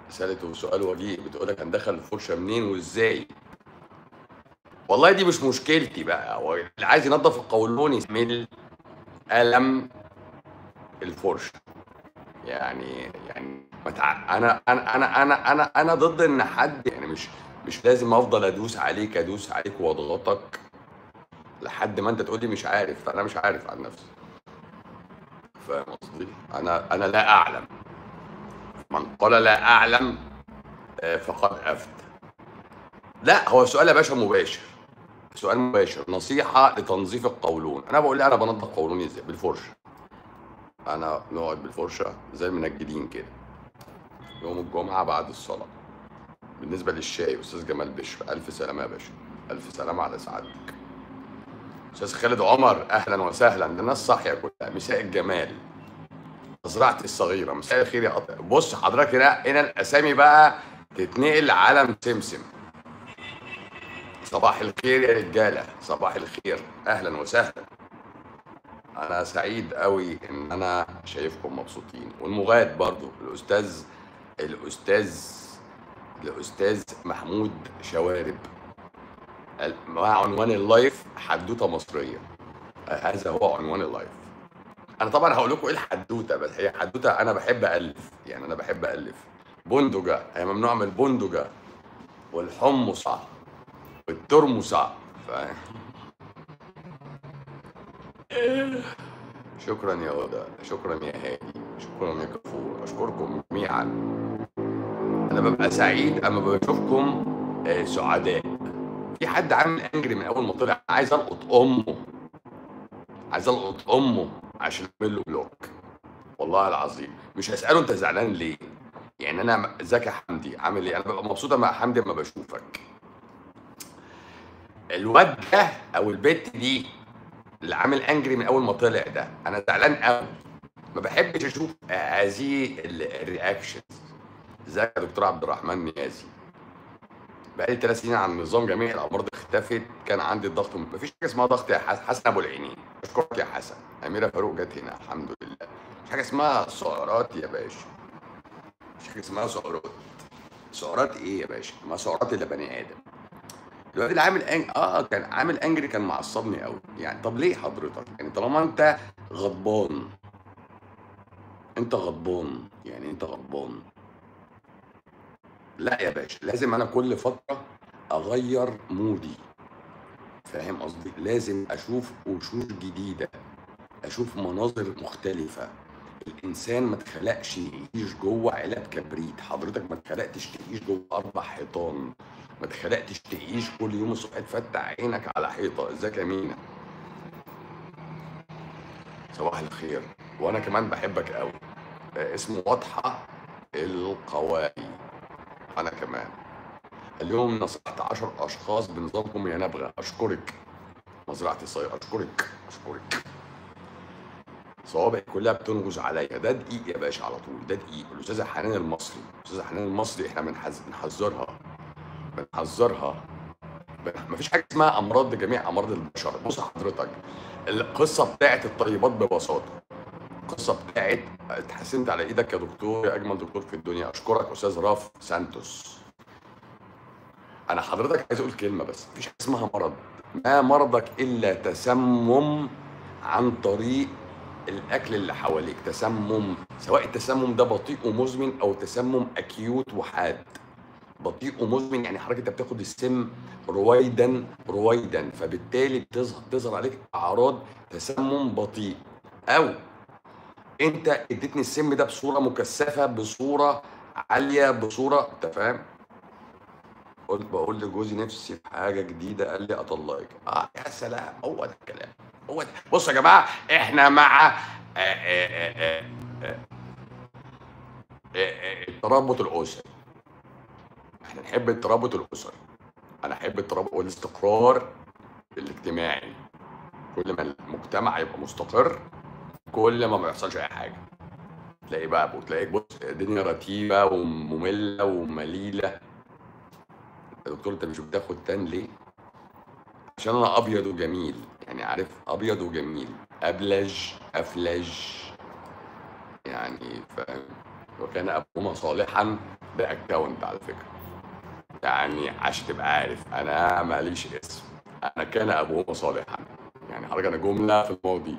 سالته سؤال وجيه بتقول لك هندخل الفرشه منين وازاي والله دي مش مشكلتي بقى هو اللي عايز ينظف القولون يسمل قلم الفرشه يعني يعني متع... انا انا انا انا انا انا ضد ان حد يعني مش مش لازم افضل ادوس عليك ادوس عليك واضغطك لحد ما انت تقول لي مش عارف انا مش عارف عن نفسي فاهم قصدي انا انا لا اعلم من قال لا اعلم آه، فقد افتى لا هو السؤال يا باشا مباشر سؤال مباشر نصيحة لتنظيف القولون أنا بقول لي أنا بنظف قولوني إزاي بالفرشة أنا نقعد بالفرشة زي المنجدين كده يوم الجمعة بعد الصلاة بالنسبة للشاي أستاذ جمال بشر ألف سلامة يا باشا ألف سلامة على سعادتك أستاذ خالد عمر أهلا وسهلا ده الناس صاحية كلها مساء الجمال مزرعتي الصغيرة مساء الخير يا قطع بص حضرتك هنا هنا الأسامي بقى تتنقل لعالم سمسم صباح الخير يا رجالة صباح الخير أهلا وسهلا أنا سعيد قوي إن أنا شايفكم مبسوطين والمغاد برضو الأستاذ الأستاذ الأستاذ محمود شوارب ال- مع عنوان اللايف حدوتة مصرية هذا هو عنوان اللايف أنا طبعا هقول لكم إيه الحدوتة بس هي حدوتة أنا بحب ألف يعني أنا بحب ألف بندقة هي ممنوع من البندقة والحمصة والترمسة فاهم شكرا يا هدى شكرا يا هادي شكرا يا كفور اشكركم جميعا انا ببقى سعيد اما بشوفكم آه، سعداء في حد عامل انجري من اول ما طلع عايز القط امه عايز القط امه عشان اعمل له بلوك والله العظيم مش هساله انت زعلان ليه يعني انا ازيك يا حمدي عامل ايه انا ببقى مبسوط مع حمدي لما بشوفك الواد ده او البت دي اللي عامل انجري من اول ما طلع ده انا زعلان قوي ما بحبش اشوف هذه ال- الرياكشنز ازيك يا دكتور عبد الرحمن نيازي بقالي ثلاث سنين على النظام جميع الامراض اختفت كان عندي الضغط مفيش حاجه اسمها ضغط يا حسن حسن ابو العينين اشكرك يا حسن اميره فاروق جت هنا الحمد لله مش حاجه اسمها سعرات يا باشا مش حاجه اسمها سعرات سعرات ايه يا باشا ما سعرات الا بني ادم الواد اللي عامل أنج... اه كان عامل انجري كان معصبني قوي يعني طب ليه حضرتك يعني طالما انت غضبان انت غضبان يعني انت غضبان لا يا باشا لازم انا كل فتره اغير مودي فاهم قصدي لازم اشوف وشوش جديده اشوف مناظر مختلفه الانسان ما اتخلقش يعيش جوه علب كبريت حضرتك ما اتخلقتش تعيش جوه اربع حيطان ما اتخلقتش تعيش كل يوم الصبح تفتح عينك على حيطه ازيك يا مينا صباح الخير وانا كمان بحبك قوي آه، اسمه واضحه القواري انا كمان اليوم نصحت عشر اشخاص بنظامكم يا نبغى اشكرك مزرعتي الصغيره اشكرك اشكرك صوابعي كلها بتنغز عليا ده دقيق يا باشا على طول ده دقيق الاستاذه حنان المصري الاستاذه حنان المصري احنا بنحز- بنحذرها بنحذرها بن- مفيش حاجه اسمها امراض لجميع امراض البشر بص حضرتك القصه بتاعت الطيبات ببساطه القصه بتاعت اتحسنت على ايدك يا دكتور يا اجمل دكتور في الدنيا اشكرك استاذ راف سانتوس انا حضرتك عايز اقول كلمه بس مفيش حاجه اسمها مرض ما مرضك الا تسمم عن طريق الاكل اللي حواليك تسمم سواء التسمم ده بطيء ومزمن او تسمم اكيوت وحاد بطيء ومزمن يعني حضرتك انت بتاخد السم رويدا رويدا فبالتالي بتظهر تظهر عليك اعراض تسمم بطيء او انت اديتني السم ده بصوره مكثفه بصوره عاليه بصوره انت فاهم قلت بقول لجوزي نفسي في حاجه جديده قال لي اطلقك اه يا سلام هو ده الكلام هو ده بصوا يا جماعه احنا مع آه، آه، آه، آه، آه، آه، الترابط الاسري احنا نحب الترابط الاسري انا احب الترابط والاستقرار الاجتماعي كل ما المجتمع يبقى مستقر كل ما ما يحصلش اي حاجه تلاقي بقى تلاقيك بص الدنيا رتيبه وممله ومليله يا دكتور انت مش بتاخد تان ليه؟ عشان انا ابيض وجميل يعني عارف ابيض وجميل ابلج افلج يعني فاهم وكان ابوهما صالحا ده اكونت على فكره يعني عشان تبقى عارف انا ماليش اسم انا كان ابوهما صالحا يعني حضرتك انا جمله في الماضي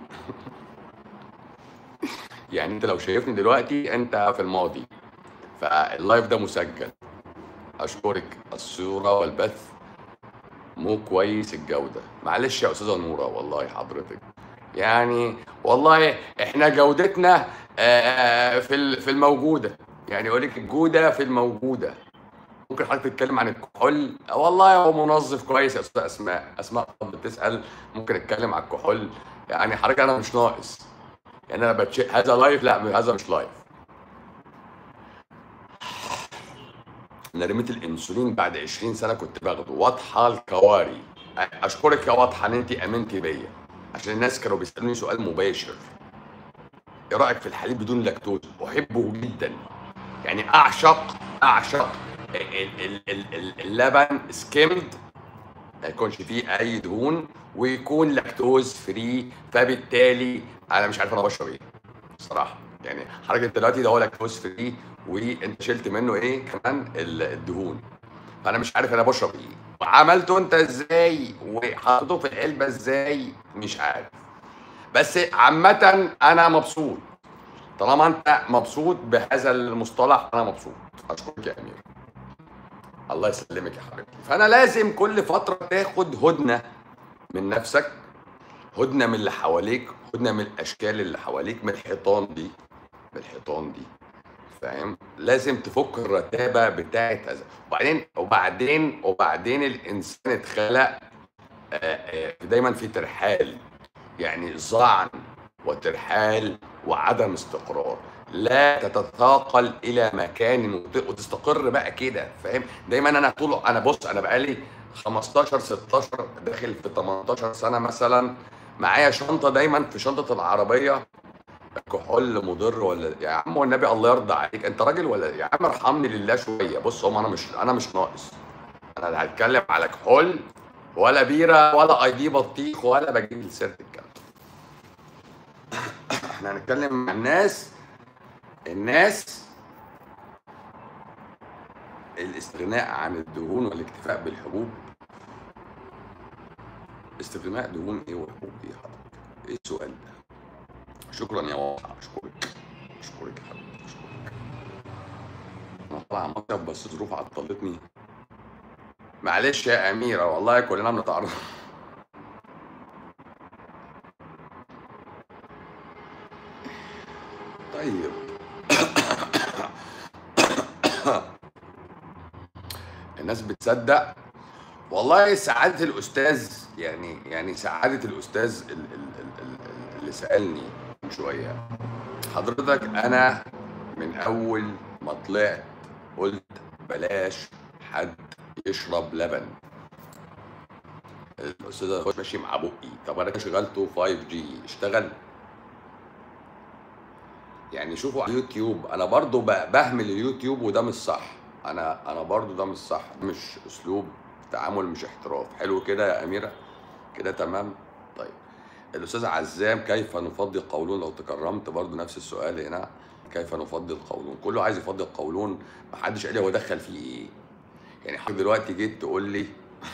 يعني انت لو شايفني دلوقتي انت في الماضي فاللايف ده مسجل اشكرك الصوره والبث مو كويس الجوده معلش يا استاذه نوره والله حضرتك يعني والله احنا جودتنا آه، في ال- في الموجوده يعني يقول لك الجوده في الموجوده ممكن حضرتك تتكلم عن الكحول والله هو منظف كويس يا استاذ اسماء اسماء بتسال ممكن اتكلم عن الكحول يعني حضرتك انا مش ناقص يعني انا بتش... هذا لايف لا هذا مش لايف انا رميت الانسولين بعد 20 سنه كنت باخده واضحه الكواري اشكرك يا واضحه ان انت امنتي بيا عشان الناس كانوا بيسالوني سؤال مباشر ايه رايك في الحليب بدون لاكتوز احبه جدا يعني اعشق اعشق ال- ال- ال- ال- اللبن سكيمد ما يكونش فيه اي دهون ويكون لاكتوز فري فبالتالي انا مش عارف انا بشرب ايه الصراحه يعني حضرتك دلوقتي ده هو لاكتوز فري وانت شلت منه ايه كمان ال- الدهون فانا مش عارف انا بشرب ايه وعملته انت ازاي وحطيته في العلبه ازاي مش عارف بس عامه انا مبسوط طالما انت مبسوط بهذا المصطلح انا مبسوط اشكرك يا امير الله يسلمك يا حبيبتي فانا لازم كل فتره تاخد هدنه من نفسك هدنه من اللي حواليك هدنه من الاشكال اللي حواليك من الحيطان دي من الحيطان دي فاهم لازم تفك الرتابه بتاعت هذا وبعدين وبعدين وبعدين الانسان اتخلق آه، آه، دايما في ترحال يعني ظعن وترحال وعدم استقرار لا تتثاقل الى مكان وت- وتستقر بقى كده فاهم دايما انا طول انا بص انا بقالي 15 16 داخل في 18 سنه مثلا معايا شنطه دايما في شنطه العربيه كحول مضر ولا يا عم والنبي الله يرضى عليك انت راجل ولا يا عم ارحمني لله شويه بص هم انا مش انا مش ناقص انا لا هتكلم على كحول ولا بيره ولا اي دي بطيخ ولا بجيب سيره الكلام احنا هنتكلم عن الناس الناس الاستغناء عن الدهون والاكتفاء بالحبوب استغناء دهون ايه وحبوب ايه حضرتك ايه السؤال ده شكرا يا واضحة اشكرك اشكرك يا حبيبي اشكرك انا طالع مكتب بس ظروف عطلتني معلش يا اميره والله كلنا بنتعرف طيب الناس بتصدق والله سعادة الأستاذ يعني يعني سعادة الأستاذ ال- ال- ال- ال- اللي سألني من شوية حضرتك أنا من أول ما طلعت قلت بلاش حد يشرب لبن الأستاذ أخوش ماشي مع بقي طب أنا شغلته 5G اشتغل يعني شوفوا على اليوتيوب انا برضو ب- بهمل اليوتيوب وده مش صح انا انا برضو ده مش صح مش اسلوب تعامل مش احتراف حلو كده يا اميره كده تمام طيب الاستاذ عزام كيف نفضي القولون لو تكرمت برضو نفس السؤال هنا كيف نفضي القولون كله عايز يفضي القولون محدش قال لي هو دخل فيه ايه يعني حضرتك دلوقتي جيت تقول لي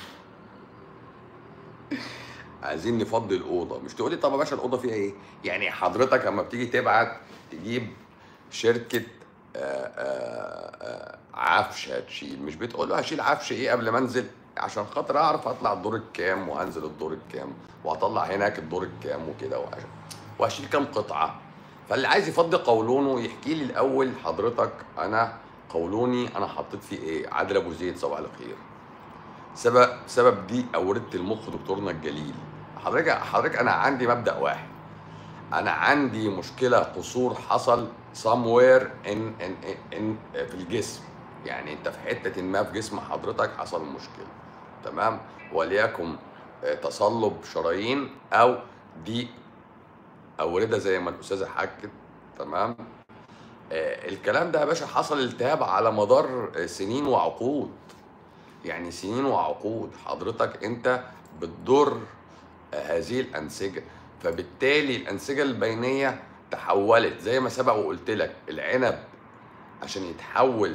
عايزين نفضي الاوضه مش تقول لي طب يا باشا الاوضه فيها ايه يعني حضرتك لما بتيجي تبعت تجيب شركه آه، آه، آه، عفش هتشيل مش بتقول له هشيل عفش ايه قبل ما انزل عشان خاطر اعرف اطلع الدور الكام وهنزل الدور الكام وهطلع هناك الدور الكام وكده وهش- وهشيل كام قطعه فاللي عايز يفضي قولونه يحكي لي الاول حضرتك انا قولوني انا حطيت فيه ايه عادل ابو زيد صباح الخير سبب سبب دي اورده المخ دكتورنا الجليل حضرتك حضرتك انا عندي مبدا واحد انا عندي مشكله قصور حصل somewhere in, in, in, in في الجسم يعني انت في حته ما في جسم حضرتك حصل مشكله تمام وليكن آه، تصلب شرايين او ضيق اورده زي ما الاستاذه حكت تمام آه، الكلام ده يا باشا حصل التهاب على مدار آه، سنين وعقود يعني سنين وعقود حضرتك انت بتضر هذه الانسجه فبالتالي الانسجه البينيه تحولت زي ما سبق وقلت لك العنب عشان يتحول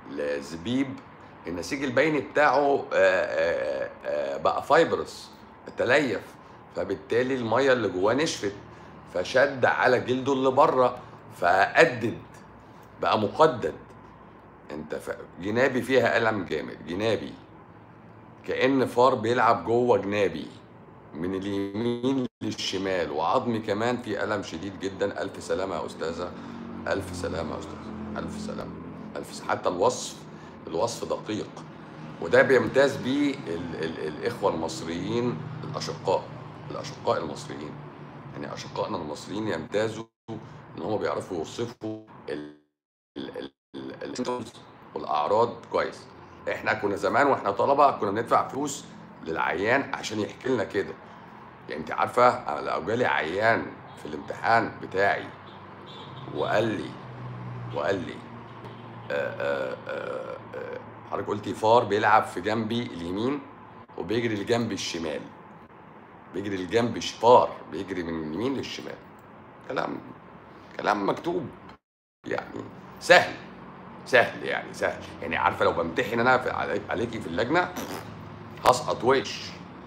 لزبيب النسيج البيني بتاعه آه، آه، آه، بقى فايبرس تليف فبالتالي الميه اللي جواه نشفت فشد على جلده اللي بره فقدد بقى مقدد انت ف... جنابي فيها ألم جامد جنابي كأن فار بيلعب جوه جنابي من اليمين للشمال وعظمي كمان في ألم شديد جدا ألف سلامة يا أستاذة ألف سلامة يا أستاذة ألف سلامة ألف س... حتى الوصف الوصف دقيق وده بيمتاز بيه ال... ال... الإخوة المصريين الأشقاء الأشقاء المصريين يعني أشقائنا المصريين يمتازوا إن هم بيعرفوا يوصفوا ال... ال... ال... ال... والأعراض كويس احنا كنا زمان واحنا طلبه كنا بندفع فلوس للعيان عشان يحكي لنا كده يعني انت عارفه أنا لو جالي عيان في الامتحان بتاعي وقال لي وقال لي آه، آه، آه، آه، حضرتك قلتي فار بيلعب في جنبي اليمين وبيجري لجنبي الشمال بيجري لجنبي ش- فار بيجري من اليمين للشمال كلام كلام مكتوب يعني سهل سهل يعني سهل يعني عارفه لو بمتحن انا في عليك عليكي في اللجنه هسقط وش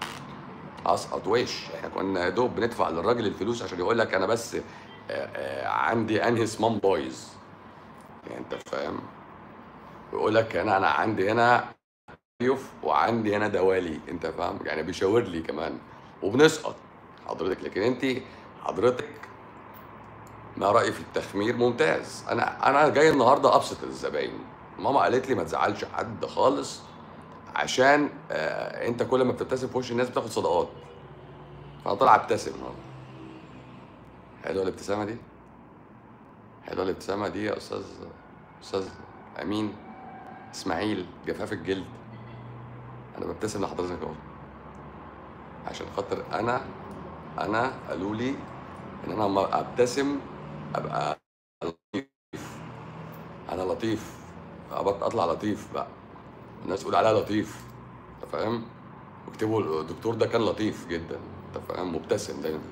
هسقط وش احنا كنا يا دوب بندفع للراجل الفلوس عشان يقول لك انا بس آه، آه، عندي انهي صمام بايظ يعني انت فاهم يقول لك انا انا عندي هنا ضيوف وعندي هنا دوالي انت فاهم يعني بيشاور لي كمان وبنسقط حضرتك لكن انت حضرتك ما رايي في التخمير ممتاز انا انا جاي النهارده ابسط الزباين ماما قالت لي ما تزعلش حد خالص عشان آه انت كل ما بتبتسم في وش الناس بتاخد صدقات فانا طالع ابتسم النهارده حلوه الابتسامه دي حلوه الابتسامه دي يا استاذ استاذ امين اسماعيل جفاف الجلد انا ببتسم لحضرتك اهو عشان خاطر انا انا قالوا لي ان انا لما ابتسم ابقى لطيف انا لطيف أبقى اطلع لطيف بقى الناس تقول عليها لطيف انت فاهم واكتبوا الدكتور ده كان لطيف جدا انت فاهم مبتسم دايما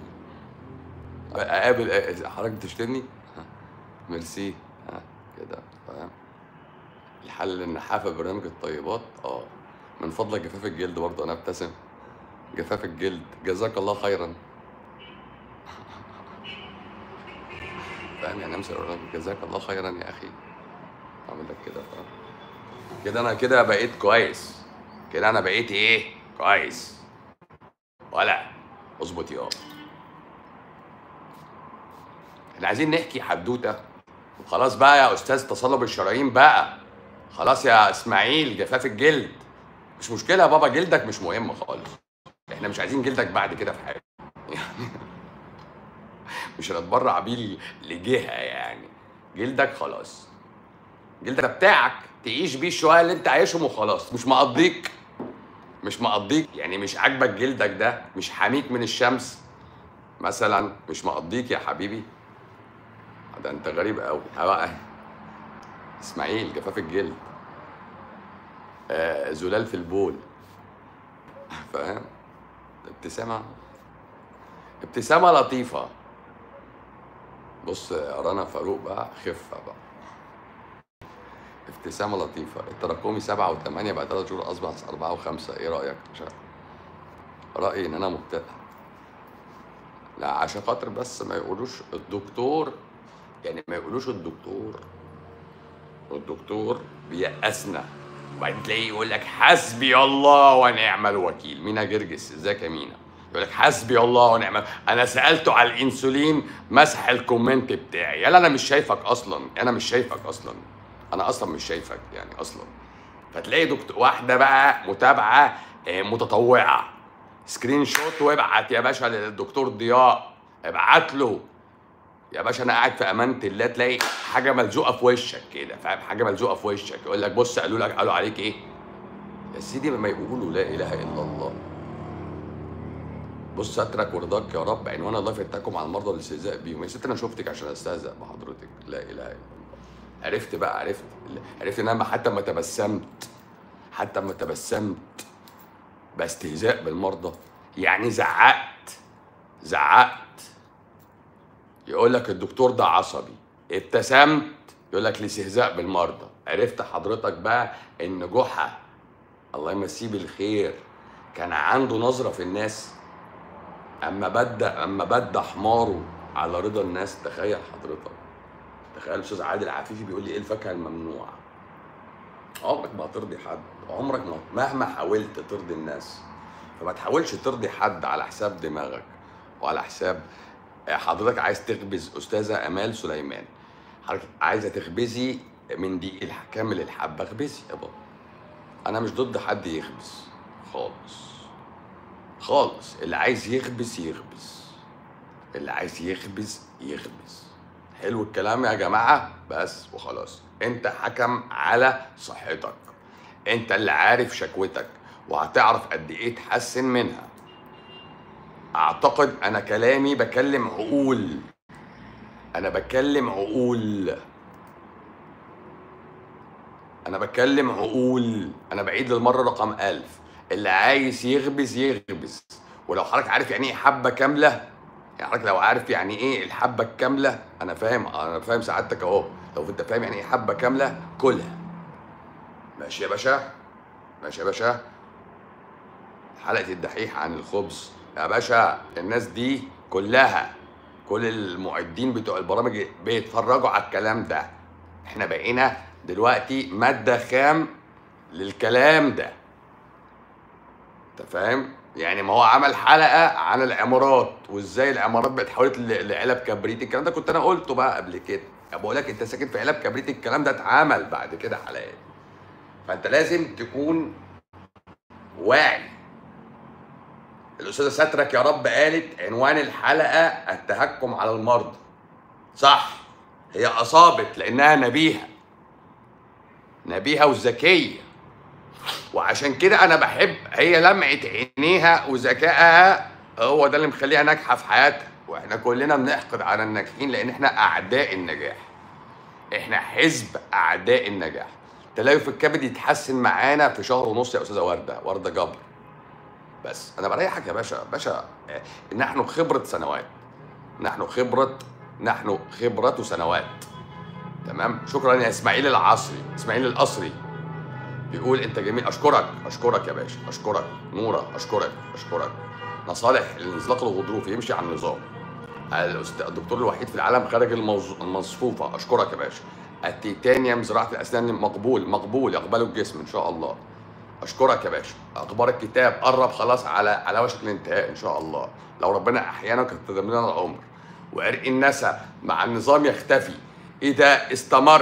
اقابل حضرتك بتشتمني ها، ميرسي ها كده فاهم الحل النحافه برنامج الطيبات اه من فضلك جفاف الجلد برضه انا ابتسم جفاف الجلد جزاك الله خيرا فاهم يعني امسك اقول لك جزاك الله خيرا يا اخي اعمل لك كده فاهم كده انا كده بقيت كويس كده انا بقيت ايه كويس ولا اظبط يا احنا عايزين نحكي حدوته وخلاص بقى يا استاذ تصلب الشرايين بقى خلاص يا اسماعيل جفاف الجلد مش مشكله يا بابا جلدك مش مهم خالص احنا مش عايزين جلدك بعد كده في حاجه يعني مش هنتبرع بيه لجهه يعني جلدك خلاص جلدك ده بتاعك تعيش بيه الشويه اللي انت عايشهم وخلاص مش مقضيك مش مقضيك يعني مش عاجبك جلدك ده مش حاميك من الشمس مثلا مش مقضيك يا حبيبي ده انت غريب قوي بقى اسماعيل جفاف الجلد آه زلال في البول فاهم ابتسامه ابتسامه لطيفه بص يا رنا فاروق بقى خفه بقى ابتسامة لطيفة التراكمي سبعة وثمانية بعد ثلاث شهور أصبح أربعة وخمسة إيه رأيك؟ مش عارف. رأيي إن أنا مبتدئ لا عشان خاطر بس ما يقولوش الدكتور يعني ما يقولوش الدكتور الدكتور بيأسنا وبعدين تلاقيه يقول لك حسبي الله ونعم الوكيل مينا جرجس ازيك يا مينا يقول لك حسبي الله ونعم انا سالته على الانسولين مسح الكومنت بتاعي يلا انا مش شايفك اصلا انا مش شايفك اصلا انا اصلا مش شايفك يعني اصلا فتلاقي دكتور واحده بقى متابعه آه، متطوعه سكرين شوت وابعت يا باشا للدكتور ضياء ابعت له يا باشا انا قاعد في امانه الله تلاقي حاجه ملزوقه في وشك كده فاهم حاجه ملزوقه في وشك يقول لك بص قالوا لك قالوا عليك ايه يا سيدي ما يقولوا لا اله الا الله بص سترك ورضاك يا رب عنوان الله فتاكم على المرضى والاستهزاء بيهم يا ست انا شفتك عشان استهزأ بحضرتك لا اله الا الله عرفت بقى عرفت عرفت ان انا حتى ما تبسمت حتى ما تبسمت باستهزاء بالمرضى يعني زعقت زعقت يقول لك الدكتور ده عصبي ابتسمت يقول لك الاستهزاء بالمرضى عرفت حضرتك بقى ان جحا الله يمسيه بالخير كان عنده نظره في الناس اما بدى اما بدى حماره على رضا الناس تخيل حضرتك تخيل الاستاذ عادل عفيفي بيقول لي ايه الفاكهه الممنوع عمرك ما هترضي حد عمرك ما مهما حاولت ترضي الناس فما تحاولش ترضي حد على حساب دماغك وعلى حساب حضرتك عايز تخبز استاذه امال سليمان حضرتك عايزه تخبزي من دي الح- كامل الحبه اخبزي يا بابا انا مش ضد حد يخبز خالص خالص اللي عايز يخبز يخبز اللي عايز يخبز يخبز حلو الكلام يا جماعه بس وخلاص انت حكم على صحتك انت اللي عارف شكوتك وهتعرف قد ايه تحسن منها اعتقد انا كلامي بكلم عقول انا بكلم عقول انا بكلم عقول انا بعيد للمره رقم ألف اللي عايز يخبز يخبز ولو حضرتك عارف يعني ايه حبه كامله يعني حضرتك لو عارف يعني ايه الحبه الكامله انا فاهم انا فاهم سعادتك اهو لو انت فاهم يعني ايه حبه كامله كلها ماشي يا باشا ماشي يا باشا حلقه الدحيح عن الخبز يا باشا الناس دي كلها كل المعدين بتوع البرامج بيتفرجوا على الكلام ده احنا بقينا دلوقتي ماده خام للكلام ده انت فاهم يعني ما هو عمل حلقه عن العمارات وازاي العمارات بقت اتحولت ل- لعلب كبريت الكلام ده كنت انا قلته بقى قبل كده بقول لك انت ساكن في علب كبريت الكلام ده اتعمل بعد كده حلقات فانت لازم تكون واعي الاستاذه سترك يا رب قالت عنوان الحلقه التهكم على المرضى صح هي اصابت لانها نبيهه نبيهه وذكيه وعشان كده انا بحب هي لمعه عينيها وذكائها هو ده اللي مخليها ناجحه في حياتها واحنا كلنا بنحقد على الناجحين لان احنا اعداء النجاح احنا حزب اعداء النجاح تليف الكبد يتحسن معانا في شهر ونص يا استاذه ورده ورده جبر بس انا بريحك يا باشا باشا آه، نحن خبره سنوات نحن خبره نحن خبره سنوات تمام شكرا يا اسماعيل العصري اسماعيل القصري بيقول انت جميل اشكرك اشكرك يا باشا اشكرك نوره اشكرك اشكرك نصالح الانزلاق الغضروفي يمشي على النظام الأست- الدكتور الوحيد في العالم خارج الموز- المصفوفه اشكرك يا باشا التيتانيوم زراعه الاسنان مقبول مقبول يقبله الجسم ان شاء الله اشكرك يا باشا اخبار الكتاب قرب خلاص على على وشك الانتهاء ان شاء الله لو ربنا احيانا وكتب لنا العمر وعرق النسا مع النظام يختفي اذا استمر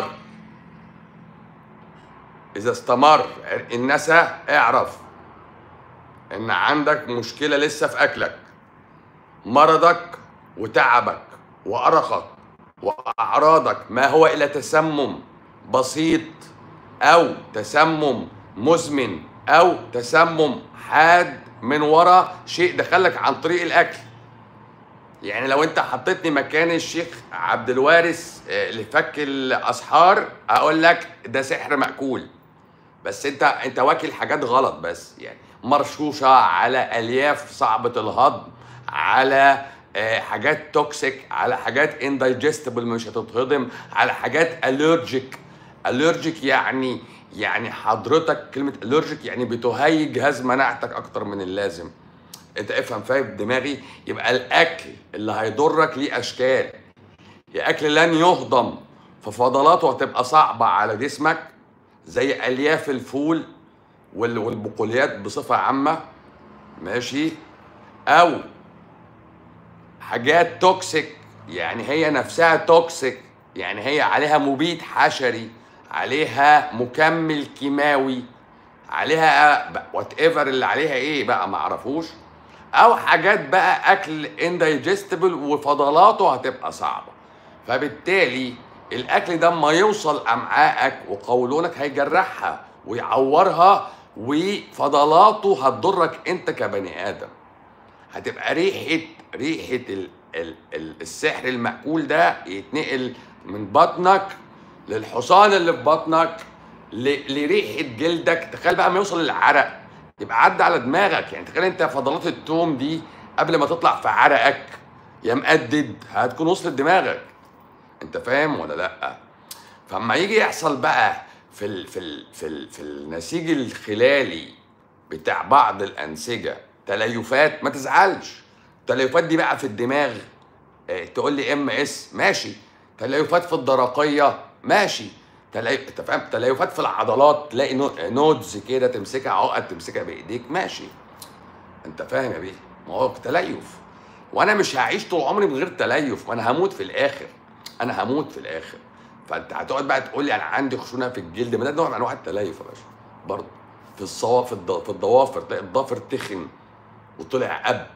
اذا استمر عرق النسا اعرف ان عندك مشكله لسه في اكلك مرضك وتعبك وارقك واعراضك ما هو الا تسمم بسيط او تسمم مزمن او تسمم حاد من وراء شيء دخلك عن طريق الاكل يعني لو انت حطيتني مكان الشيخ عبد الوارث آه، اللي فك الاسحار اقول لك ده سحر ماكول بس انت انت واكل حاجات غلط بس يعني مرشوشه على الياف صعبه الهضم على آه، حاجات توكسيك على حاجات اندايجستبل مش هتتهضم على حاجات الرجيك الرجيك يعني يعني حضرتك كلمه الرجيك يعني بتهيج جهاز مناعتك اكتر من اللازم انت افهم فاهم دماغي يبقى الاكل اللي هيضرك ليه اشكال يا اكل لن يهضم ففضلاته هتبقى صعبه على جسمك زي الياف الفول وال- والبقوليات بصفه عامه ماشي او حاجات توكسيك يعني هي نفسها توكسيك يعني هي عليها مبيد حشري عليها مكمل كيماوي عليها وات ايفر اللي عليها ايه بقى ما اعرفوش او حاجات بقى اكل اندايجستبل وفضلاته هتبقى صعبه فبالتالي الاكل ده اما يوصل امعائك وقولونك هيجرحها ويعورها وفضلاته هتضرك انت كبني ادم هتبقى ريحه ريحه ال ال ال السحر المأكول ده يتنقل من بطنك للحصان اللي في بطنك ل- لريحه جلدك تخيل بقى ما يوصل للعرق يبقى عدى على دماغك يعني تخيل انت فضلات التوم دي قبل ما تطلع في عرقك يا مقدد هتكون وصلت دماغك انت فاهم ولا لا فاما يجي يحصل بقى في ال في ال في ال في النسيج الخلالي بتاع بعض الانسجه تليفات ما تزعلش التليفات دي بقى في الدماغ آه، تقول لي ام اس ماشي تليفات في الدرقيه ماشي تلي... انت فاهم تليفات في العضلات تلاقي نو... نودز كده تمسكها عقد تمسكها بايديك ماشي انت فاهم يا بيه ما هو تليف وانا مش هعيش طول عمري من غير تليف وانا هموت في الاخر انا هموت في الاخر فانت هتقعد بقى تقول لي انا عندي خشونه في الجلد ما ده نوع من انواع التليف يا باشا برضه في الصوا في, الض... في الضوافر تلاقي الضافر تخن وطلع اب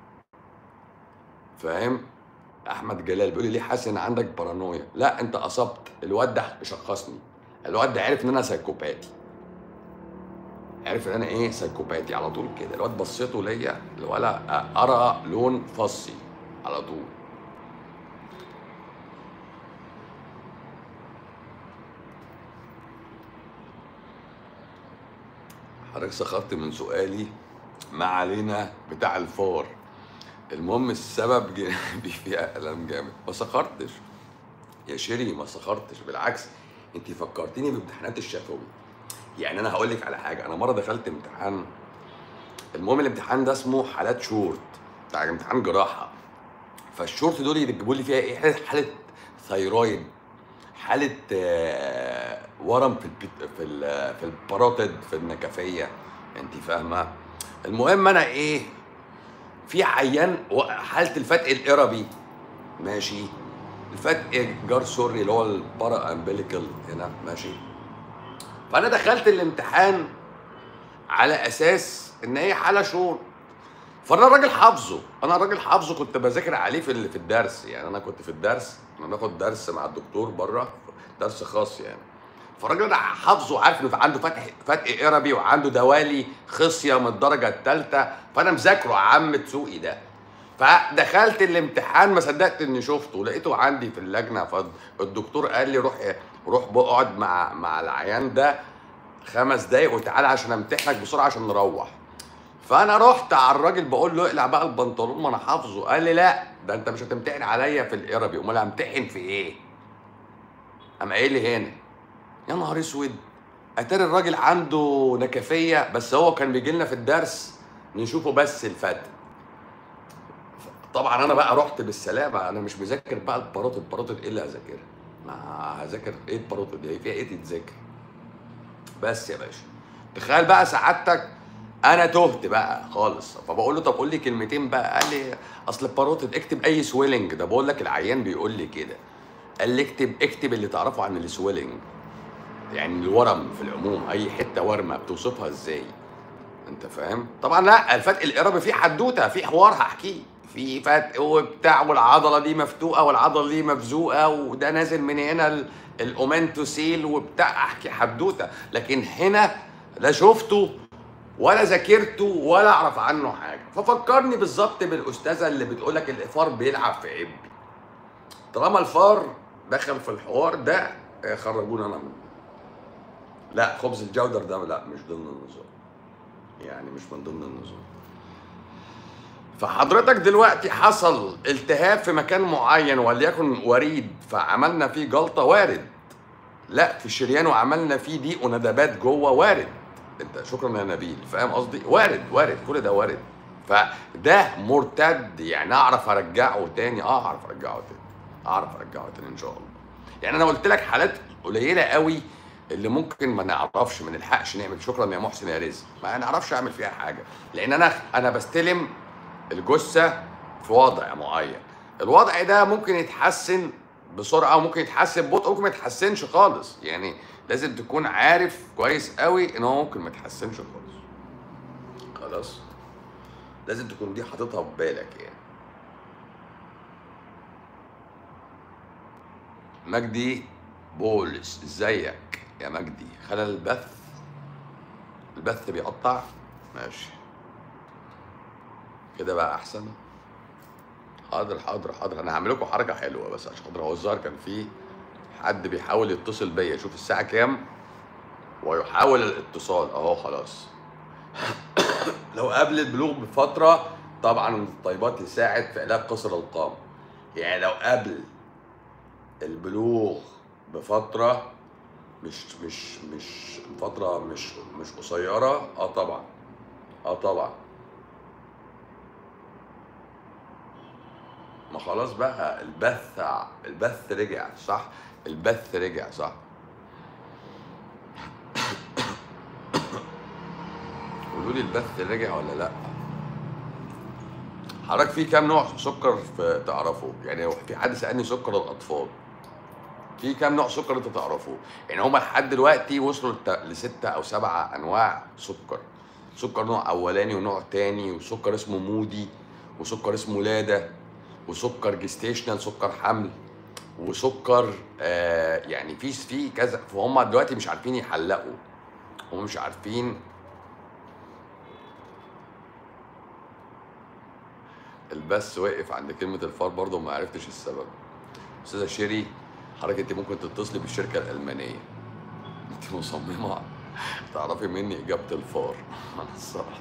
فاهم احمد جلال بيقول لي ليه حاسس ان عندك بارانويا لا انت اصبت الواد ده شخصني الواد ده عرف ان انا سايكوباتي عرف ان انا ايه سايكوباتي على طول كده الواد بصيته ليا الولا ارى لون فصي على طول حضرتك سخرت من سؤالي ما علينا بتاع الفار المهم السبب جانبي فيها الم جامد ما سخرتش يا شيري ما سخرتش بالعكس انت فكرتيني بامتحانات الشفوي يعني انا هقول لك على حاجه انا مره دخلت امتحان المهم الامتحان ده اسمه حالات شورت بتاع امتحان جراحه فالشورت دول يجيبوا لي فيها ايه حاله حاله ثايرويد حاله آه، ورم في البيت في ال- في الباروتيد في النكفيه انت فاهمه المهم انا ايه في عيان و- حاله الفتق الاربي ماشي الفتق جار سوري اللي هو البارا امبليكال هنا ماشي فانا دخلت الامتحان على اساس ان هي حاله شور فانا الراجل حافظه انا الراجل حافظه كنت بذاكر عليه في ال- في الدرس يعني انا كنت في الدرس انا باخد درس مع الدكتور بره درس خاص يعني فالراجل ده حافظه عارف انه عنده فتح فتق اربي وعنده دوالي خصيه من الدرجه الثالثه فانا مذاكره عم تسوقي ده فدخلت الامتحان ما صدقت اني شفته لقيته عندي في اللجنه فالدكتور قال لي روح روح اقعد مع مع العيان ده خمس دقايق وتعالى عشان امتحنك بسرعه عشان نروح فانا رحت على الراجل بقول له اقلع بقى البنطلون ما انا حافظه قال لي لا ده انت مش هتمتحن عليا في الاربي امال همتحن في ايه قام قايل لي هنا يا نهار اسود اتاري الراجل عنده نكفيه بس هو كان بيجي لنا في الدرس نشوفه بس الفتح طبعا انا بقى رحت بالسلامه انا مش مذاكر بقى الباروت الباروت ايه اللي هذاكرها ما هذاكر ايه الباروت دي فيها ايه تتذاكر بس يا باشا تخيل بقى سعادتك انا تهت بقى خالص فبقول له طب قول لي كلمتين بقى قال لي اصل الباروتد اكتب اي سويلنج ده بقول لك العيان بيقول لي كده قال لي اكتب اكتب اللي تعرفه عن السويلنج يعني الورم في العموم اي حته ورمه بتوصفها ازاي انت فاهم طبعا لا الفتق الاربي فيه حدوته في حوار هحكيه في فتق وبتاع والعضله دي مفتوقه والعضله دي مفزوقه وده نازل من هنا ال- الاومنتوسيل وبتاع احكي حدوته لكن هنا لا شفته ولا ذاكرته ولا اعرف عنه حاجه ففكرني بالظبط بالاستاذه اللي بتقول لك الفار بيلعب في عبي طالما الفار دخل في الحوار ده آه، خرجونا انا منه لا خبز الجودر ده لا مش ضمن النظام يعني مش من ضمن النظام فحضرتك دلوقتي حصل التهاب في مكان معين وليكن وريد فعملنا فيه جلطه وارد لا في شريان وعملنا فيه ضيق وندبات جوه وارد انت شكرا يا نبيل فاهم قصدي وارد وارد كل ده وارد فده مرتد يعني اعرف ارجعه تاني اه اعرف ارجعه تاني اعرف ارجعه تاني ان شاء الله يعني انا قلت لك حالات قليله قوي اللي ممكن ما نعرفش ما نلحقش نعمل شكرا يا محسن يا رزق ما نعرفش اعمل فيها حاجه لان انا انا بستلم الجثه في وضع معين الوضع ده ممكن يتحسن بسرعه وممكن يتحسن ببطء وممكن ما يتحسنش خالص يعني لازم تكون عارف كويس قوي ان هو ممكن ما يتحسنش خالص خلاص لازم تكون دي حاططها في بالك يعني مجدي بولس ازيك يا مجدي خلل البث البث بيقطع ماشي كده بقى احسن حاضر حاضر حاضر انا هعمل لكم حركه حلوه بس عشان خاطر هو الظاهر كان في حد بيحاول يتصل بيا شوف الساعه كام ويحاول الاتصال اهو خلاص لو قبل البلوغ بفتره طبعا الطيبات يساعد في علاج قصر القامه يعني لو قبل البلوغ بفتره مش مش مش فتره مش مش قصيره اه طبعا اه طبعا ما خلاص بقى البث البث رجع صح البث رجع صح قولوا لي البث رجع ولا لا حضرتك في كام نوع سكر في تعرفه يعني في حد سالني سكر الاطفال في كام نوع سكر انت تعرفه يعني هما لحد دلوقتي وصلوا لت- لستة او سبعة انواع سكر سكر نوع اولاني ونوع تاني وسكر اسمه مودي وسكر اسمه لادا وسكر جستيشنال سكر حمل وسكر آه يعني في في كذا فهم دلوقتي مش عارفين يحلقوا هم مش عارفين البث وقف عند كلمة الفار برضه وما عرفتش السبب أستاذة شيري حضرتك أنت ممكن تتصلي بالشركة الألمانية أنت مصممة تعرفي مني إجابة الفار أنا الصراحة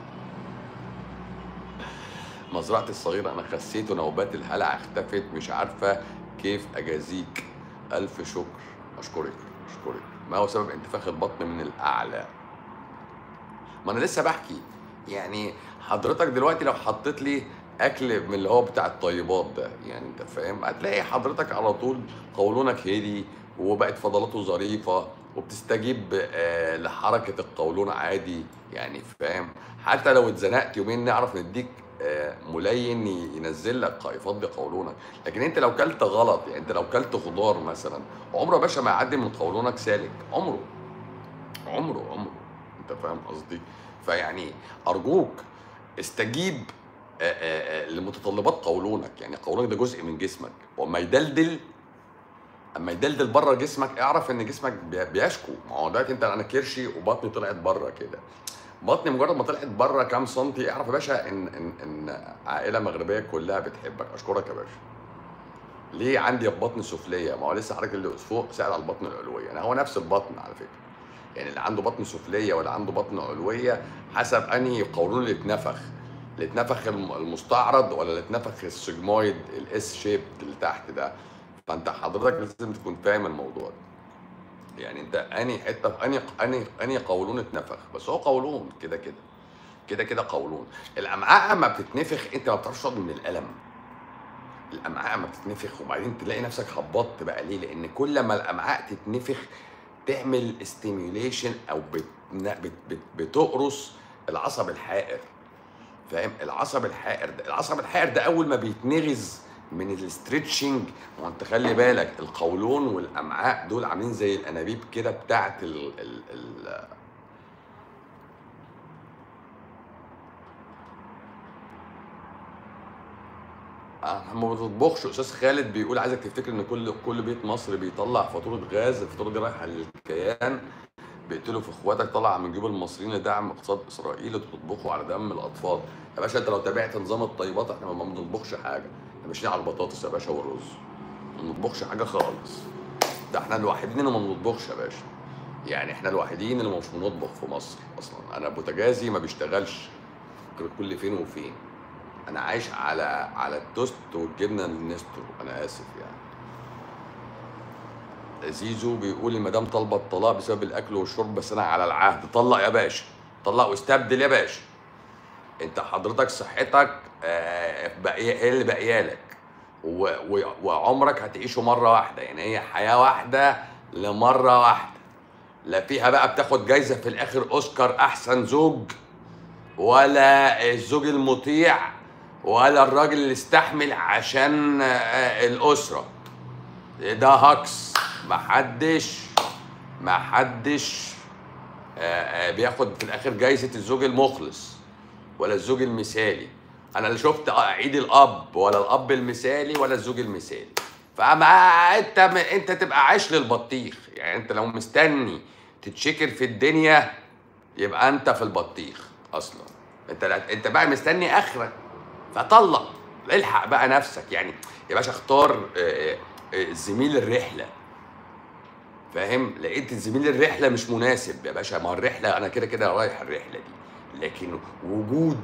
مزرعتي الصغيرة أنا خسيت ونوبات الهلع اختفت مش عارفة كيف أجازيك ألف شكر أشكرك أشكرك ما هو سبب انتفاخ البطن من الأعلى ما أنا لسه بحكي يعني حضرتك دلوقتي لو حطيت لي اكل من اللي هو بتاع الطيبات ده يعني انت فاهم هتلاقي حضرتك على طول قولونك هدي وبقت فضلاته ظريفه وبتستجيب آه، لحركه القولون عادي يعني فاهم حتى لو اتزنقت يومين نعرف نديك آه، ملين ي- ينزل لك يفضي قولونك لكن انت لو كلت غلط يعني انت لو كلت خضار مثلا عمره يا باشا ما يعدي من قولونك سالك عمره عمره عمره انت فاهم قصدي فيعني ارجوك استجيب آه، آه، آه، لمتطلبات قولونك يعني قولونك ده جزء من جسمك واما يدلدل اما يدلدل بره جسمك اعرف ان جسمك بي- بيشكو ما هو دلوقتي انت انا كرشي وبطني طلعت بره كده بطني مجرد ما طلعت بره كام سنتي اعرف يا باشا ان ان ان عائله مغربيه كلها بتحبك اشكرك يا باشا ليه عندي بطن سفليه ما هو لسه حضرتك اللي فوق سأل على البطن العلويه يعني هو نفس البطن على فكره يعني اللي عنده بطن سفليه واللي عنده بطن علويه حسب انهي قولون اللي اتنفخ اللي اتنفخ الم- المستعرض ولا اللي اتنفخ السجمويد الاس شيب اللي تحت ده فانت حضرتك لازم تكون فاهم الموضوع ده يعني انت انهي حته في انهي انهي انهي قولون اتنفخ بس هو قولون كده كده كده كده قولون الامعاء اما بتتنفخ انت ما بتعرفش تقعد من الالم الامعاء اما بتتنفخ وبعدين تلاقي نفسك هبطت بقى ليه لان كل ما الامعاء تتنفخ تعمل استيميوليشن او بت... بت... بت... بتقرص العصب الحائر فاهم العصب الحائر ده العصب الحائر ده اول ما بيتنغز من الاسترتشنج وانت خلي بالك القولون والامعاء دول عاملين زي الانابيب كده بتاعت ال... ال... ال... احنا ما بنطبخش استاذ خالد بيقول عايزك تفتكر ان كل كل بيت مصري بيطلع فاتوره غاز الفاتوره دي رايحه للكيان بيقتلوا في اخواتك طالعه من جيوب المصريين لدعم اقتصاد اسرائيل وتطبخوا على دم الاطفال يا باشا انت لو تابعت نظام الطيبات احنا ما بنطبخش حاجه احنا ماشيين على البطاطس يا باشا والرز ما بنطبخش حاجه خالص ده احنا الوحيدين اللي ما بنطبخش يا باشا يعني احنا الوحيدين اللي مش بنطبخ في مصر اصلا انا بوتاجازي ما بيشتغلش غير كل فين وفين انا عايش على على التوست والجبنه النسترو انا اسف يعني زيزو بيقول المدام طالبه الطلاق بسبب الاكل والشرب بس انا على العهد طلق يا باشا طلق واستبدل يا باشا انت حضرتك صحتك آه، باقيه هي اللي باقيالك و- و- وعمرك هتعيشه مره واحده يعني هي حياه واحده لمره واحده لا فيها بقى بتاخد جايزه في الاخر اوسكار احسن زوج ولا الزوج المطيع ولا الراجل اللي استحمل عشان آه، الاسره ده هكس محدش محدش آه، آه، بياخد في الاخر جايزه الزوج المخلص ولا الزوج المثالي انا لا شفت عيد الاب ولا الاب المثالي ولا الزوج المثالي فما انت انت تبقى عايش للبطيخ يعني انت لو مستني تتشكر في الدنيا يبقى انت في البطيخ اصلا انت انت بقى مستني اخرك فطلق الحق بقى نفسك يعني يا باشا اختار آه، آه، زميل الرحله فاهم لقيت زميل الرحله مش مناسب يا باشا ما هو الرحله انا كده كده رايح الرحله دي لكن وجود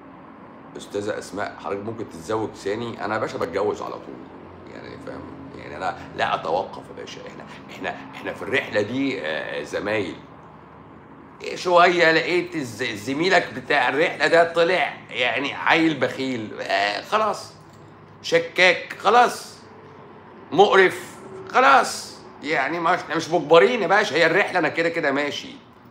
استاذه اسماء حضرتك ممكن تتزوج ثاني انا يا باشا بتجوز على طول يعني فاهم يعني يعني انا لا اتوقف يا باشا احنا احنا احنا في الرحله دي آه، زمايل إيه شويه لقيت الز- زميلك بتاع الرحله ده طلع يعني عيل بخيل آه خلاص شكاك خلاص مقرف خلاص يعني ما احنا مش مجبرين يا باشا هي الرحله انا كده كده ماشي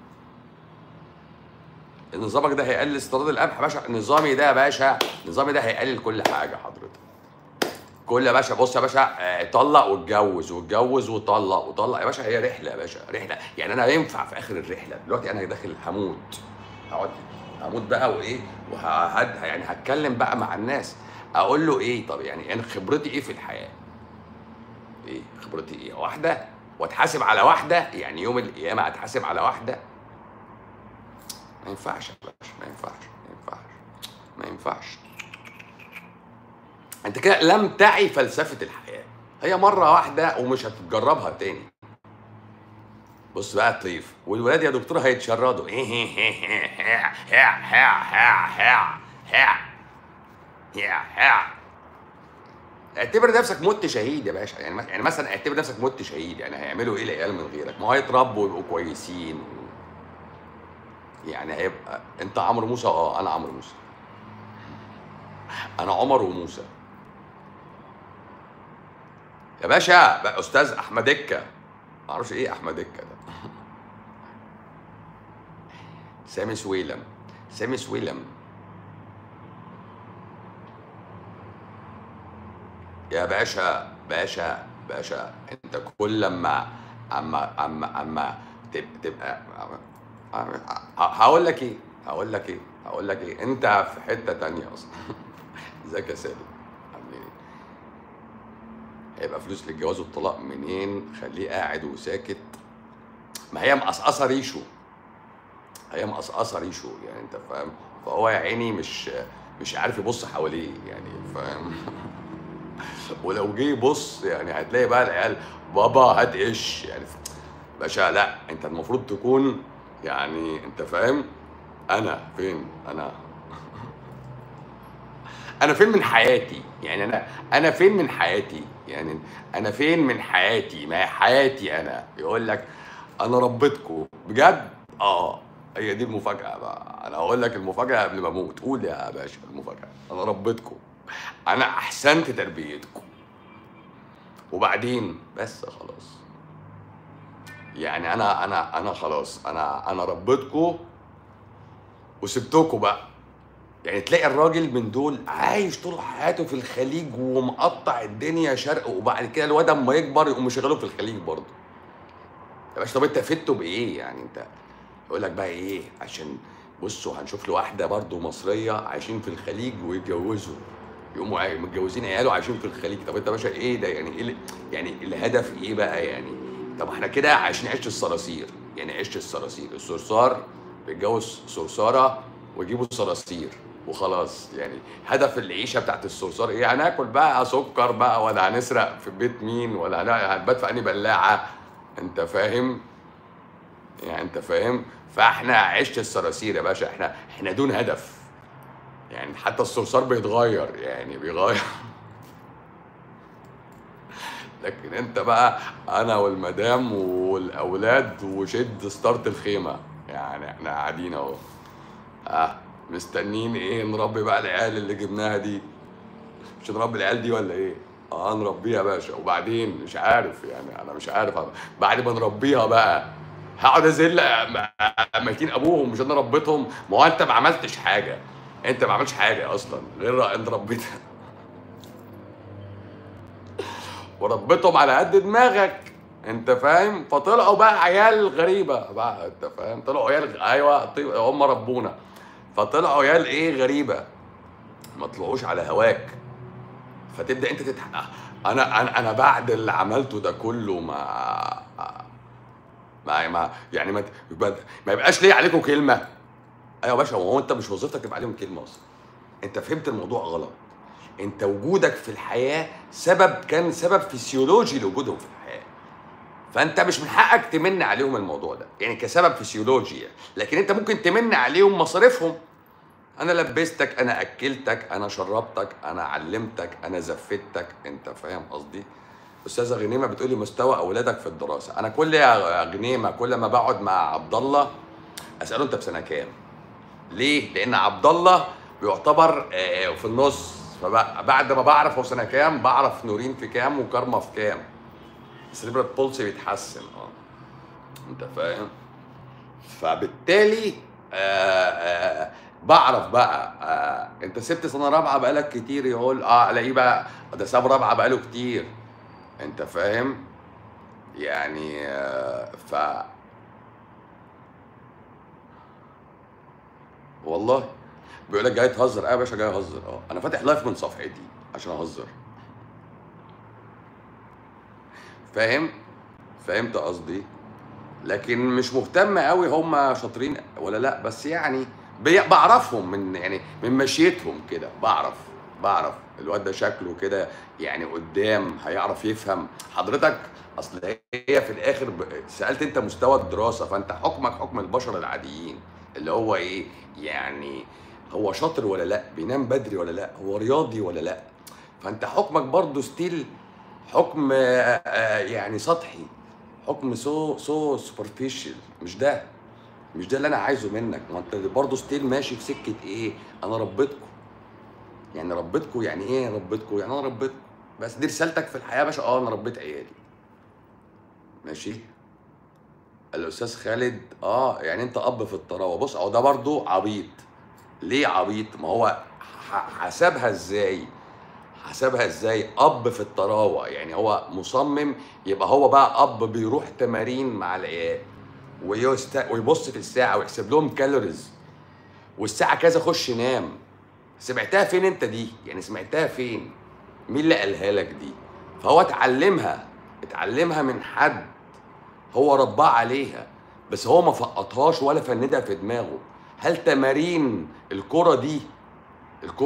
نظامك ده هيقلل استيراد القمح يا باشا نظامي ده يا باشا نظامي ده هيقلل كل حاجه حضرتك كل يا باشا بص يا باشا آه، طلق واتجوز واتجوز وطلق وطلق يا باشا هي رحله يا باشا رحله يعني انا ينفع في اخر الرحله دلوقتي انا داخل هموت هقعد هموت بقى وايه وهد يعني هتكلم بقى مع الناس اقول له ايه طب يعني انا خبرتي ايه في الحياه ايه خبرتي ايه واحده واتحاسب على واحده يعني يوم القيامه هتحاسب على واحده ما ينفعش يا باشا ما ينفعش ما ينفعش ما ينفعش انت كده لم تعي فلسفه الحياه هي مره واحده ومش هتجربها تاني بص بقى الطيف والولاد يا دكتور هيتشردوا اعتبر نفسك مت شهيد يا باشا يعني يعني مثلا اعتبر نفسك مت شهيد يعني هيعملوا ايه العيال من غيرك ما هو هيتربوا ويبقوا كويسين يعني هيبقى انت عمرو موسى اه انا عمرو موسى انا عمر وموسى يا باشا بقى استاذ احمدكه ما اعرفش ايه احمدكه ده سامي سويلم سامي سويلم يا باشا باشا باشا انت كل لما اما اما اما تب- تبقى ه- هقول لك ايه هقول لك ايه هقول لك ايه انت في حته تانية اصلا ازيك يا سالم عاملين ايه هيبقى فلوس للجواز والطلاق منين خليه قاعد وساكت ما هي مقصقصه ريشه هي مقصقصه ريشه يعني انت فاهم فهو يا عيني مش مش عارف يبص حواليه يعني فاهم ولو جه يبص يعني هتلاقي بقى العيال بابا هات قش يعني باشا لا انت المفروض تكون يعني انت فاهم انا فين انا انا فين من حياتي يعني انا انا فين من حياتي يعني انا فين من حياتي ما هي حياتي انا يقول لك انا ربيتكم بجد اه هي دي المفاجاه بقى انا هقول لك المفاجاه قبل ما اموت قول يا باشا المفاجاه انا ربيتكم انا احسنت تربيتكم وبعدين بس خلاص يعني انا انا انا خلاص انا انا ربيتكم وسبتكم بقى يعني تلاقي الراجل من دول عايش طول حياته في الخليج ومقطع الدنيا شرق وبعد كده الواد اما يكبر يقوم مشغله في الخليج برضه يا باشا طب انت فدته بايه يعني انت يقول لك بقى ايه عشان بصوا هنشوف له واحده برضه مصريه عايشين في الخليج ويتجوزوا يقوموا عاي- متجوزين عياله عايشين في الخليج طب انت يا باشا ايه ده يعني ايه ال- يعني الهدف ايه بقى يعني طب احنا كده عايشين عيشه الصراصير يعني عيشه الصراصير الصرصار بيتجوز صرصاره ويجيبوا صراصير وخلاص يعني هدف العيشه بتاعت الصرصار ايه هناكل بقى سكر بقى ولا هنسرق في بيت مين ولا هن- هنبات في انهي بلاعه انت فاهم يعني انت فاهم فاحنا عيشه الصراصير يا باشا احنا احنا دون هدف يعني حتى الصرصار بيتغير يعني بيغير لكن انت بقى انا والمدام والاولاد وشد ستارت الخيمه يعني احنا قاعدين اهو اه مستنين ايه نربي بقى العيال اللي جبناها دي مش نربي العيال دي ولا ايه اه نربيها يا باشا وبعدين مش عارف يعني انا مش عارف بعد ما نربيها بقى هقعد ازل ميتين ابوهم مش انا ربيتهم ما هو انت ما عملتش حاجه انت ما عملتش حاجه اصلا غير انت ربيتها وربيتهم على قد دماغك انت فاهم فطلعوا بقى عيال غريبه بقى انت فاهم طلعوا عيال ايوه طيب هم ربونا فطلعوا عيال ايه غريبه ما طلعوش على هواك فتبدا انت تتح... انا انا انا بعد اللي عملته ده كله ما ما, ما يعني ما ما يبقاش ليه عليكم كلمه ايوه يا باشا هو انت مش وظيفتك تبقى عليهم كلمه اصلا انت فهمت الموضوع غلط انت وجودك في الحياه سبب كان سبب فسيولوجي لوجودهم في الحياه فانت مش من حقك تمن عليهم الموضوع ده يعني كسبب فسيولوجي يعني. لكن انت ممكن تمن عليهم مصاريفهم انا لبستك انا اكلتك انا شربتك انا علمتك انا زفتك انت فاهم قصدي استاذه غنيمه بتقولي مستوى اولادك في الدراسه انا كل يا غنيمه كل ما بقعد مع عبد الله اساله انت في سنه كام ليه لان عبد الله بيعتبر آه، في النص فبعد ما بعرف هو سنه كام بعرف نورين في كام وكارما في كام السليبرال بولسي بيتحسن اه انت فاهم فبالتالي آه آه بعرف بقى آه انت سبت سنه رابعه بقالك كتير يقول اه الاقيه بقى ده ساب رابعه بقاله كتير انت فاهم يعني آه ف والله بيقول لك جاي تهزر اه يا باشا جاي اهزر اه انا فاتح لايف من صفحتي عشان اهزر فاهم فهمت قصدي لكن مش مهتم قوي هم شاطرين ولا لا بس يعني بي- بعرفهم من يعني من مشيتهم كده بعرف بعرف الواد ده شكله كده يعني قدام هيعرف يفهم حضرتك اصل هي في الاخر ب... سالت انت مستوى الدراسه فانت حكمك حكم البشر العاديين اللي هو ايه يعني هو شاطر ولا لا بينام بدري ولا لا هو رياضي ولا لا فانت حكمك برضو ستيل حكم آه، آه، يعني سطحي حكم سو سو سوبرفيشال مش ده مش ده اللي انا عايزه منك ما انت برضه ستيل ماشي في سكه ايه انا ربيتكم يعني ربيتكم يعني ايه ربيتكم يعني انا ربيتكم بس دي رسالتك في الحياه يا باشا اه انا ربيت عيالي ماشي الاستاذ خالد اه يعني انت اب في الطراوه بص هو ده برضه عبيط ليه عبيط ما هو ح- حسبها ازاي حسبها ازاي اب في الطراوه يعني هو مصمم يبقى هو بقى اب بيروح تمارين مع العيال ويست... ويبص في الساعه ويحسب لهم كالوريز والساعه كذا خش نام سمعتها فين انت دي يعني سمعتها فين مين اللي قالها لك دي فهو اتعلمها اتعلمها من حد هو رباه عليها بس هو ما فقطهاش ولا فندها في دماغه هل تمارين الكرة دي الكرة